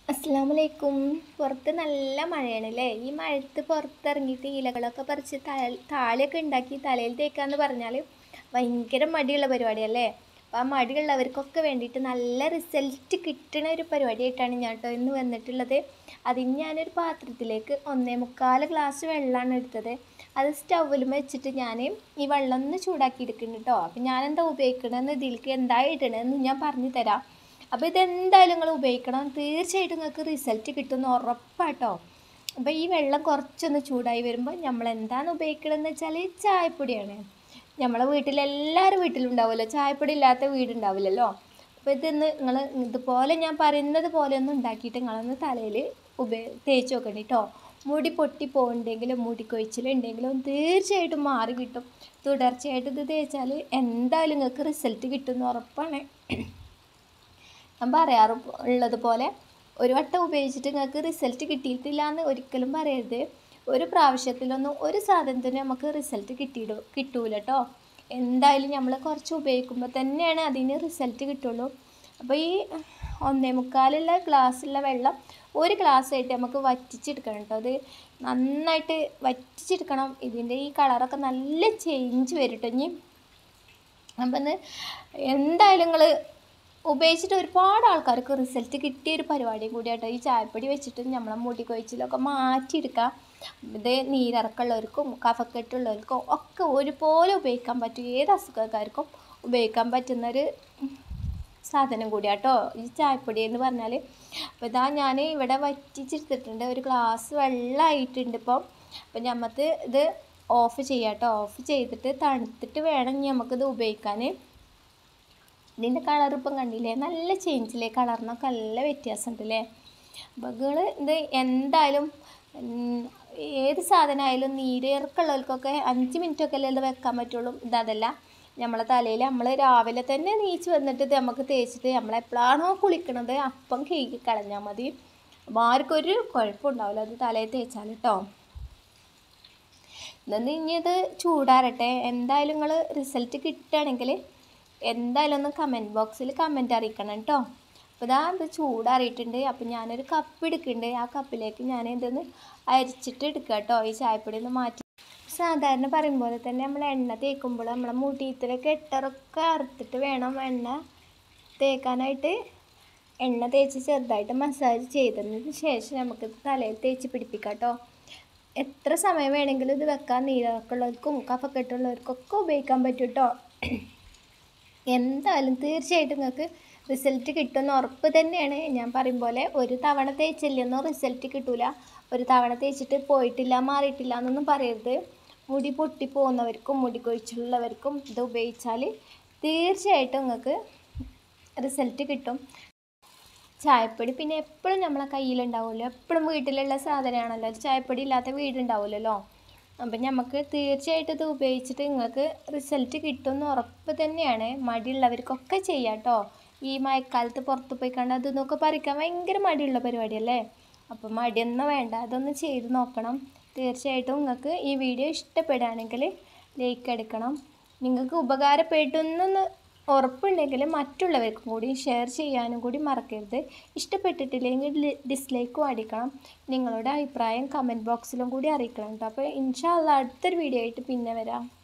അസ്സാമലൈക്കും പുറത്ത് നല്ല മഴയാണ് അല്ലേ ഈ മഴത്ത് പുറത്തിറങ്ങിയിട്ട് ഇലകളൊക്കെ പറിച്ച് തല താളിയൊക്കെ ഉണ്ടാക്കി തലയിൽ തേക്കാന്ന് പറഞ്ഞാൽ ഭയങ്കര മടിയുള്ള പരിപാടിയല്ലേ അപ്പോൾ ആ മടിയുള്ളവർക്കൊക്കെ വേണ്ടിയിട്ട് നല്ല റിസൾട്ട് കിട്ടുന്ന ഒരു പരിപാടിയായിട്ടാണ് ഞാൻ കേട്ടോ ഇന്ന് വന്നിട്ടുള്ളത് അതിന് ഞാനൊരു പാത്രത്തിലേക്ക് ഒന്നേ മുക്കാൽ ഗ്ലാസ് വെള്ളമാണ് എടുത്തത് അത് സ്റ്റൗവിലും വെച്ചിട്ട് ഞാൻ ഈ വെള്ളം ഒന്ന് ചൂടാക്കി എടുക്കുന്നുണ്ട് കേട്ടോ അപ്പം ഞാൻ എന്താ ഉപയോഗിക്കണമെന്ന് ഇതിലേക്ക് എന്താ ഇടണമെന്ന് ഞാൻ പറഞ്ഞു തരാം അപ്പോൾ ഇതെന്തായാലും നിങ്ങൾ ഉപയോഗിക്കണം തീർച്ചയായിട്ടും നിങ്ങൾക്ക് റിസൾട്ട് കിട്ടുമെന്ന് ഉറപ്പാട്ടോ അപ്പോൾ ഈ വെള്ളം കുറച്ചൊന്ന് ചൂടായി വരുമ്പോൾ നമ്മൾ എന്താണ് ഉപയോഗിക്കണമെന്ന് വെച്ചാൽ ചായപ്പൊടിയാണ് നമ്മളെ വീട്ടിലെല്ലാവരും വീട്ടിലുണ്ടാവുമല്ലോ ചായപ്പൊടി ഇല്ലാത്ത വീടുണ്ടാവില്ലല്ലോ അപ്പോൾ ഇതൊന്ന് നിങ്ങൾ ഇതുപോലെ ഞാൻ പറയുന്നത് പോലെ ഒന്ന് ഉണ്ടാക്കിയിട്ട് നിങ്ങളൊന്ന് തലയിൽ ഉപയോഗ തേച്ച് നോക്കണ്ട കേട്ടോ മുടി പൊട്ടി പോകുന്നുണ്ടെങ്കിലും മുടി കൊഴിച്ചിലുണ്ടെങ്കിലും തീർച്ചയായിട്ടും മാറി കിട്ടും തുടർച്ചയായിട്ട് ഇത് തേച്ചാൽ എന്തായാലും നിങ്ങൾക്ക് റിസൾട്ട് കിട്ടുമെന്ന് ഉറപ്പാണ് ഞാൻ പറയാറ് ഉള്ളത് പോലെ ഒരു വട്ടം ഉപയോഗിച്ചിട്ട് നിങ്ങൾക്ക് റിസൾട്ട് കിട്ടിയിട്ടില്ല എന്ന് ഒരിക്കലും പറയരുത് ഒരു പ്രാവശ്യത്തിലൊന്നും ഒരു സാധനത്തിന് നമുക്ക് റിസൾട്ട് കിട്ടിയിടും കിട്ടൂല കേട്ടോ എന്തായാലും നമ്മൾ കുറച്ച് ഉപയോഗിക്കുമ്പോൾ തന്നെയാണ് അതിന് റിസൾട്ട് കിട്ടുള്ളൂ അപ്പോൾ ഈ ഒന്നേ മുക്കാലുള്ള ഗ്ലാസ്സുള്ള വെള്ളം ഒരു ഗ്ലാസ് ആയിട്ട് നമുക്ക് വറ്റിച്ചെടുക്കണം കേട്ടോ അത് നന്നായിട്ട് വറ്റിച്ചെടുക്കണം ഇതിൻ്റെ ഈ കളറൊക്കെ നല്ല ചേഞ്ച് വരും കേട്ടോ ഇനി അപ്പം ഒന്ന് എന്തായാലും നിങ്ങൾ ഉപയോഗിച്ചിട്ട് ഒരുപാട് ആൾക്കാർക്ക് റിസൾട്ട് കിട്ടിയ ഒരു പരിപാടിയും കൂടിയാട്ടോ ഈ ചായപ്പൊടി വെച്ചിട്ട് നമ്മളെ മുടി കൊഴിച്ചിലൊക്കെ മാറ്റിയെടുക്കാം ഇത് നീരിറക്കമുള്ളവർക്കും കഫക്കെട്ടുള്ളവർക്കും ഒക്കെ ഒരുപോലെ ഉപയോഗിക്കാൻ പറ്റും ഏത് അസുഖക്കാർക്കും ഉപയോഗിക്കാൻ പറ്റുന്നൊരു സാധനം കൂടിയാട്ടോ ഈ ചായപ്പൊടി എന്ന് പറഞ്ഞാൽ അപ്പോൾ ഇതാ ഞാൻ ഇവിടെ വറ്റിച്ചെടുത്തിട്ടുണ്ട് ഒരു ഗ്ലാസ് വെള്ളമായിട്ടുണ്ട് ഇപ്പം അപ്പം നമുക്ക് ഇത് ഓഫ് ചെയ്യാം കേട്ടോ ഓഫ് ചെയ്തിട്ട് തണുത്തിട്ട് വേണം നമുക്കിത് ഉപയോഗിക്കാൻ ഇതിൻ്റെ കളർ ഇപ്പം കണ്ടില്ലേ നല്ല ചേഞ്ചില്ലേ കളറിനൊക്കെ നല്ല വ്യത്യാസമുണ്ട് അല്ലേ അപ്പോൾ നിങ്ങൾ ഇത് എന്തായാലും ഏത് സാധനമായാലും നീരേർക്കുള്ളവർക്കൊക്കെ അഞ്ച് മിനിറ്റൊക്കെ അല്ലേ ഇത് വെക്കാൻ പറ്റുള്ളൂ ഇതല്ല നമ്മളെ തലയിൽ നമ്മൾ രാവിലെ തന്നെ നീച്ച് വന്നിട്ട് ഇത് നമുക്ക് തേച്ചിട്ട് നമ്മൾ എപ്പോഴാണോ കുളിക്കണത് അപ്പം കേക്ക് കളഞ്ഞാൽ മതി അപ്പോൾ ആർക്കൊരു കുഴപ്പമുണ്ടാവില്ല അത് തലയിൽ തേച്ചാൽ കേട്ടോ എന്നാൽ ഇനി ഇത് ചൂടാറട്ടെ എന്തായാലും നിങ്ങൾ റിസൾട്ട് കിട്ടുകയാണെങ്കിൽ എന്തായാലും ഒന്ന് കമൻറ്റ് ബോക്സിൽ കമൻറ്റ് അറിയിക്കണം കേട്ടോ അപ്പോൾ ഇതാ ഇത് ചൂടാറിയിട്ടുണ്ട് അപ്പോൾ ഞാനൊരു കപ്പ് എടുക്കുന്നുണ്ട് ആ കപ്പിലേക്ക് ഞാൻ ഇതൊന്ന് അരിച്ചിട്ട് എടുക്കുക കേട്ടോ ഈ ചായപ്പൊടി ഒന്ന് മാറ്റി സാധാരണ പറയും പോലെ തന്നെ നമ്മൾ എണ്ണ തേക്കുമ്പോൾ നമ്മളെ മുടിയത്തിലെ കെട്ടറൊക്കെ അറുത്തിട്ട് വേണം എണ്ണ തേക്കാനായിട്ട് എണ്ണ തേച്ച് ചെറുതായിട്ട് മസാജ് ചെയ്തതിന് ശേഷം നമുക്ക് തലയിൽ തേച്ച് പിടിപ്പിക്കാം കേട്ടോ എത്ര സമയം വേണമെങ്കിലും ഇത് വെക്കാൻ നീരക്കുള്ളവർക്കും കഫക്കെട്ടുള്ളവർക്കൊക്കെ ഉപയോഗിക്കാൻ പറ്റും കേട്ടോ എന്തായാലും തീർച്ചയായിട്ടും നിങ്ങൾക്ക് റിസൾട്ട് കിട്ടുമെന്ന് ഉറപ്പ് തന്നെയാണ് ഞാൻ പറയും പോലെ ഒരു തവണ തേച്ചില്ലെന്നോ റിസൾട്ട് കിട്ടൂല ഒരു തവണ തേച്ചിട്ട് പോയിട്ടില്ല മാറിയിട്ടില്ല എന്നൊന്നും പറയരുത് മുടി പൊട്ടി പോകുന്നവർക്കും മുടി കൊഴിച്ചുള്ളവർക്കും ഇത് ഉപയോഗിച്ചാൽ തീർച്ചയായിട്ടും നിങ്ങൾക്ക് റിസൾട്ട് കിട്ടും ചായപ്പൊടി പിന്നെ എപ്പോഴും നമ്മളെ കയ്യിലുണ്ടാവുമല്ലോ എപ്പോഴും വീട്ടിലുള്ള സാധനമാണല്ലോ ചായപ്പൊടി ഇല്ലാത്ത വീടുണ്ടാവില്ലല്ലോ അപ്പം നമുക്ക് തീർച്ചയായിട്ടും ഇത് ഉപയോഗിച്ചിട്ട് നിങ്ങൾക്ക് റിസൾട്ട് കിട്ടുമെന്ന് ഉറപ്പ് തന്നെയാണ് മടിയുള്ളവർക്കൊക്കെ ചെയ്യാം കേട്ടോ ഈ മഴക്കാലത്ത് പുറത്ത് പോയി കണ്ട് അതൊന്നൊക്കെ പറിക്കാൻ ഭയങ്കര മടിയുള്ള പരിപാടിയല്ലേ അപ്പം മടിയൊന്നും വേണ്ട അതൊന്ന് ചെയ്ത് നോക്കണം തീർച്ചയായിട്ടും നിങ്ങൾക്ക് ഈ വീഡിയോ ഇഷ്ടപ്പെടുകയാണെങ്കിൽ ലൈക്ക് എടുക്കണം നിങ്ങൾക്ക് ഉപകാരപ്പെടുന്നെന്ന് ഉറപ്പുണ്ടെങ്കിൽ മറ്റുള്ളവർക്കും കൂടി ഷെയർ ചെയ്യാനും കൂടി മറക്കരുത് ഇഷ്ടപ്പെട്ടിട്ടില്ലെങ്കിൽ ഡിസ്ലൈക്കും അടിക്കണം നിങ്ങളുടെ അഭിപ്രായം കമൻറ്റ് ബോക്സിലും കൂടി അറിയിക്കണം കേട്ടോ അപ്പോൾ ഇൻഷാല്ല അടുത്തൊരു വീഡിയോ ആയിട്ട് പിന്നെ വരാം